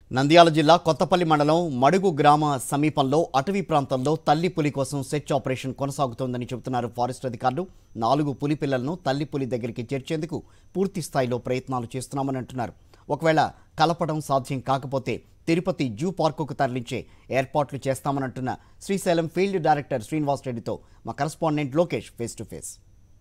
నంద్యాల జిల్లా కొత్తపల్లి మండలం మడుగు గ్రామ సమీపంలో అటవీ ప్రాంతంలో తల్లి పులి కోసం సెర్చ్ ఆపరేషన్ కొనసాగుతోందని చెబుతున్నారు ఫారెస్ట్ అధికారులు నాలుగు పులి పిల్లలను తల్లి పులి దగ్గరికి చేర్చేందుకు పూర్తి స్థాయిలో ప్రయత్నాలు చేస్తున్నామని అంటున్నారు ఒకవేళ కలపడం సాధ్యం కాకపోతే తిరుపతి జూ పార్కుకు తరలించే ఏర్పాట్లు చేస్తామనంటున్న శ్రీశైలం ఫీల్డ్ డైరెక్టర్ శ్రీనివాస్ రెడ్డితో మా correspondent Lokesh face to face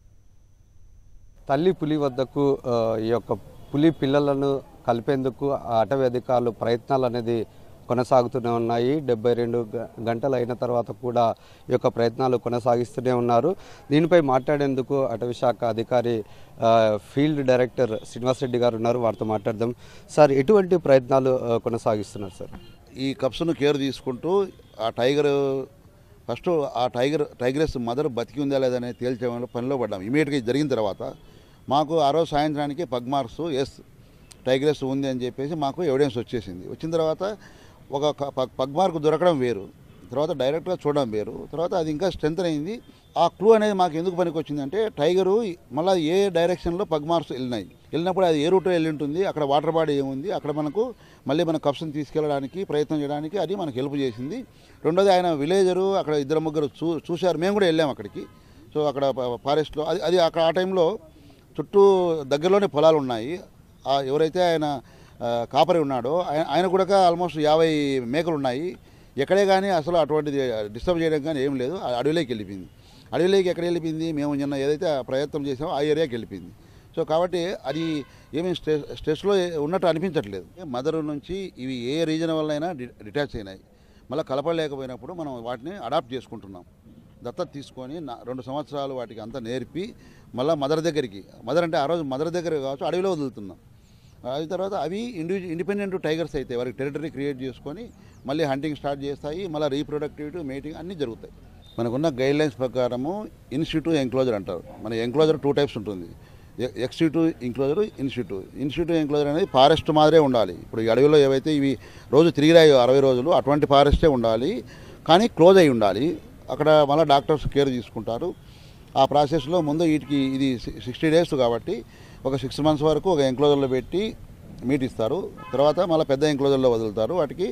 తల్లి పులి వద్దకు ఆ, ఈ యొక్క పులి పిల్లలను కలిపేందుకు ఆ అటవీ అధికారులు ప్రయత్నాలు అనేది కొనసాగుతూనే ఉన్నాయి డెబ్బై రెండు గ- గంటలు అయిన తర్వాత కూడా ఈ యొక్క ప్రయత్నాలు కొనసాగిస్తూనే ఉన్నారు దీనిపై మాట్లాడేందుకు అటవీ శాఖ అధికారి ఆ, ఫీల్డ్ డైరెక్టర్ శ్రీనివాసరెడ్డి గారు ఉన్నారు వారితో మాట్లాడదాం సార్ ఎటువంటి ప్రయత్నాలు ఆ, కొనసాగిస్తున్నారు సార్ ఈ కప్స్ను కేర్ తీసుకుంటూ ఆ టైగర్ ఫస్ట్ ఆ టైగర్ టైగరెస్ మదర్ బతికి ఉందా లేదనే తేల్చే పనిలో పడ్డాం ఇమీడియట్గా ఇది జరిగిన తర్వాత మాకు ఆ రోజు సాయంత్రానికి పగ్మార్క్స్ ఎస్ టైగరెస్ ఉంది అని చెప్పేసి మాకు ఎవిడెన్స్ వచ్చేసింది వచ్చిన తర్వాత ఒక క- పగ్- పగ్మార్క్ దొరకడం వేరు తర్వాత డైరెక్ట్గా చూడడం వేరు తర్వాత అది ఇంకా స్ట్రెంత్ అయింది ఆ క్లూ అనేది మాకు ఎందుకు పనికి వచ్చిందంటే టైగరు మళ్ళీ ఏ డైరెక్షన్లో పగ్మార్క్స్ వెళ్ళినాయి వెళ్ళినప్పుడు అది ఏ రూట్లో వెళ్ళి ఉంటుంది అక్కడ వాటర్ బాడీ ఏముంది అక్కడ మనకు మళ్ళీ మన కప్స్ని తీసుకెళ్ళడానికి ప్రయత్నం చేయడానికి అది మనకు హెల్ప్ చేసింది రెండోది ఆయన విలేజరు అక్కడ ఇద్దరు ముగ్గురు చూ చూశారు మేము కూడా వెళ్ళాం అక్కడికి సో అక్కడ ప- ఫారెస్ట్లో అది అది అక్కడ ఆ టైంలో చుట్టూ దగ్గరలోనే పొలాలు ఉన్నాయి ఆ ఎవరైతే ఆయన ఆ, కాపరి ఉన్నాడో ఆయన ఆయన కూడా ఆల్మోస్ట్ యాభై మేకలు ఉన్నాయి ఎక్కడే కానీ అసలు అటువంటిది డిస్టర్బ్ చేయడం కానీ ఏం లేదు ఆ అడవిలోకి వెళ్ళిపోయింది అడవిలోకి ఎక్కడ వెళ్ళిపోయింది మేము నిన్న ఏదైతే ఆ ప్రయత్నం చేసామో ఆ ఏరియాకి వెళ్ళిపోయింది సో కాబట్టి అది ఏమీ స్ట్రెస్ స్ట్రెస్లో ఉన్నట్టు అనిపించట్లేదు మదర్ నుంచి ఇవి ఏ రీజన్ వల్ల అయినా డిటాచ్ అయినాయి మళ్ళీ కలపలేకపోయినప్పుడు మనం వాటిని అడాప్ట్ చేసుకుంటున్నాం దత్తత తీసుకొని నా- రెండు సంవత్సరాలు వాటికి అంతా నేర్పి మళ్ళీ మదర్ దగ్గరికి మదర్ అంటే ఆ రోజు మదర్ దగ్గర కావచ్చు అడవిలో వదులుతున్నాం అది తర్వాత అవి ఇండివిజు ఇండిపెండెంట్ టైగర్స్ అయితే వారికి టెరిటరీ క్రియేట్ చేసుకొని మళ్ళీ హంటింగ్ స్టార్ట్ చేస్తాయి మళ్ళీ రీప్రొడక్టివిటీ మేటింగ్ అన్నీ జరుగుతాయి మనకున్న గైడ్ లైన్స్ ప్రకారము ఇన్స్టిట్యూట్ ఎంక్లోజర్ అంటారు మన ఎంక్లోజర్ టూ టైప్స్ ఉంటుంది ఎక్స్టిట్యూ ఇంక్లోజర్ ఇన్స్టిట్యూ ఇన్స్టిట్యూ ఎంక్లోజర్ అనేది ఫారెస్ట్ మాదిరే ఉండాలి ఇప్పుడు ఈ అడవిలో ఏవైతే ఇవి రోజు తిరిగిరాయో అరవై రోజులు అటువంటి ఫారెస్టే ఉండాలి కానీ క్లోజ్ అయి ఉండాలి అక్కడ మళ్ళీ డాక్టర్స్ కేర్ తీసుకుంటారు ఆ ప్రాసెస్లో ముందు వీటికి ఇది సిక్స్టీ డేస్ కాబట్టి ఒక సిక్స్ మంత్స్ వరకు ఒక ఎంక్లోజర్లో పెట్టి మీట్ ఇస్తారు తర్వాత మళ్ళీ పెద్ద ఎంక్లోజర్లో వదులుతారు వాటికి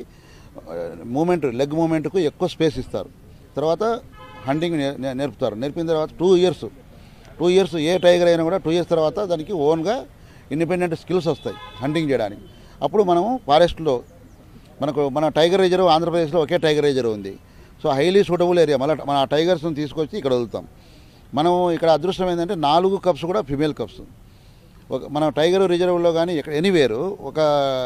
మూమెంట్ లెగ్ మూమెంట్కు ఎక్కువ స్పేస్ ఇస్తారు తర్వాత హంటింగ్ నే- నే- నేర్పుతారు నేర్పిన తర్వాత టూ ఇయర్స్ టూ ఇయర్స్ ఏ టైగర్ అయినా కూడా టూ ఇయర్స్ తర్వాత దానికి ఓన్గా ఇండిపెండెంట్ స్కిల్స్ వస్తాయి హంటింగ్ చేయడానికి అప్పుడు మనము ఫారెస్ట్లో మనకు మన టైగర్ రిజర్వ్ ఆంధ్రప్రదేశ్లో ఒకే టైగర్ రిజర్వ్ ఉంది సో హైలీ సూటబుల్ ఏరియా మళ్ళీ మన ఆ టైగర్స్ని తీసుకొచ్చి ఇక్కడ వదులుతాం మనం ఇక్కడ అదృష్టం ఏంటంటే నాలుగు కప్స్ కూడా ఫిమేల్ కప్స్ ఒక మన టైగర్ రిజర్వ్లో కానీ ఇక్కడ ఎనీవేరు ఒక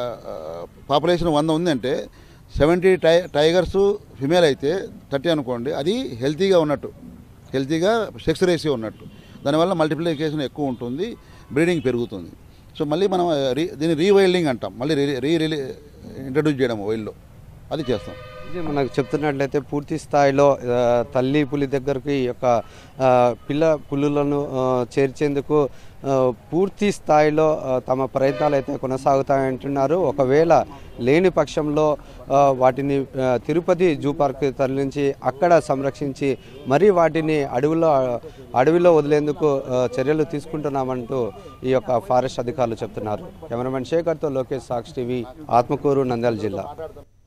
పాపులేషన్ వంద ఉందంటే సెవెంటీ టై టైగర్స్ ఫిమేల్ అయితే థర్టీ అనుకోండి అది హెల్తీగా ఉన్నట్టు హెల్తీగా సెక్స్ రేషియో ఉన్నట్టు దానివల్ల మల్టిప్లికేషన్ ఎక్కువ ఉంటుంది బ్రీడింగ్ పెరుగుతుంది సో మళ్ళీ మనం రీ దీన్ని రీవైల్డింగ్ అంటాం మళ్ళీ రీ రీ రిలీ ఇంట్రడ్యూస్ చేయడం వైల్డ్లో అది చేస్తాం ఇది మనకు చెప్తున్నట్లయితే పూర్తి స్థాయిలో ఆ, తల్లి పులి దగ్గరికి ఈ యొక్క ఆ, పిల్ల పులులను ఆ, చేర్చేందుకు ఆ, పూర్తి స్థాయిలో ఆ, తమ ప్రయత్నాలు అయితే కొనసాగుతాయంటున్నారు ఒకవేళ లేని పక్షంలో ఆ, వాటిని ఆ, తిరుపతి జూ పార్క్ తరలించి అక్కడ సంరక్షించి మరీ వాటిని అడవిలో అడవిలో వదిలేందుకు ఆ, చర్యలు తీసుకుంటున్నామంటూ ఈ యొక్క ఫారెస్ట్ అధికారులు చెప్తున్నారు కెమెరామెన్ శేఖర్తో లోకేష్ సాక్షి టీవీ ఆత్మకూరు నంద్యాల జిల్లా